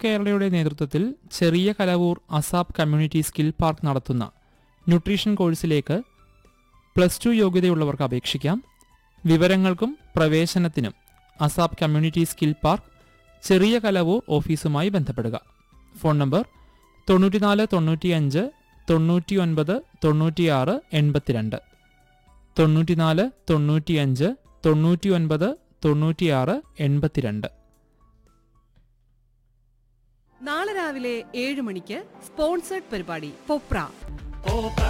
കേരളയുടെ നേതൃത്വത്തിൽ ചെറിയ Kalavoor ASAP community skill park നടത്തുന്ന ന്യൂട്രീഷൻ കോഴ്സിലേക്ക് പ്ലസ് ടു യോഗ്യതയുള്ളവർക്ക് അപേക്ഷിക്കാം വിവരങ്ങൾക്കും പ്രവേശനത്തിനും അസാപ് കമ്മ്യൂണിറ്റി സ്കിൽ പാർക്ക് ചെറിയ കലവൂർ ഓഫീസുമായി ബന്ധപ്പെടുക ഫോൺ നമ്പർ തൊണ്ണൂറ്റിനാല് തൊണ്ണൂറ്റിയഞ്ച് തൊണ്ണൂറ്റിയൊൻപത് തൊണ്ണൂറ്റിയാറ് എൺപത്തിരണ്ട് തൊണ്ണൂറ്റിനാല് തൊണ്ണൂറ്റിയഞ്ച് തൊണ്ണൂറ്റിയൊൻപത് തൊണ്ണൂറ്റിയാറ് എൺപത്തിരണ്ട് നാളെ രാവിലെ ഏഴ് മണിക്ക് സ്പോൺസേഡ് പരിപാടി പൊപ്ര